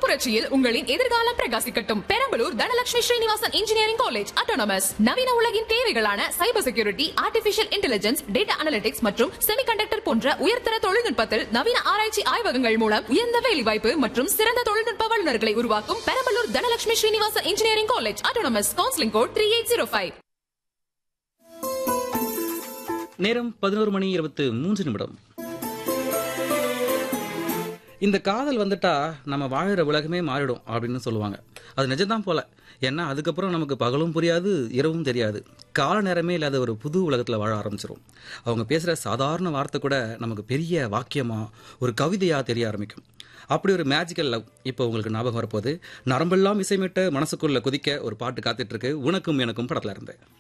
புரட்சியில் உங்களின் எதிர்காலம் பிரகாசிக்கட்டும் Perambalur Dhanalakshmi Srinivasan engineering college autonomous நவீன உலகின் தேவைகளான cyber security artificial intelligence data analytics மற்றும் செமிகண்டக்டர் போன்ற உயர்தர தொழில்நுட்பத்தில் நவீன ஆராய்ச்சி ஆய்வகங்கள் மூலம் உயர்ந்த வேலைவாய்ப்பு மற்றும் சிறந்த தொழில்நுட்ப வல்லுநர்களை உருவாக்கும் Perambalur Dhanalakshmi Srinivasan engineering college autonomous counselling code three eight zero five நேரம் பதினோரு மணி இருபத்து மூன்று நிமிடம் இந்த காதல் வந்துட்டா நம்ம வாழுற உலகமே மாறிடும் அப்படின்னு சொல்லுவாங்க அது நிஜம்தான் போல ஏன்னா அதுக்கப்புறம் நமக்கு பகலும் புரியாது இரவும் தெரியாது கால நேரமே இல்லாத ஒரு புது உலகத்தில் வாழ ஆரம்பிச்சிரும் அவங்க பேசுகிற சாதாரண வார்த்தை கூட நமக்கு பெரிய வாக்கியமா ஒரு கவிதையாக தெரிய ஆரம்பிக்கும் அப்படி ஒரு மேஜிக்கல் லவ் இப்போ உங்களுக்கு ஞாபகம் வரப்போது நரம்பெல்லாம் இசைமிட்ட மனசுக்குள்ள குதிக்க ஒரு பாட்டு காத்துட்டு இருக்கு உனக்கும் எனக்கும் படத்துல இருந்து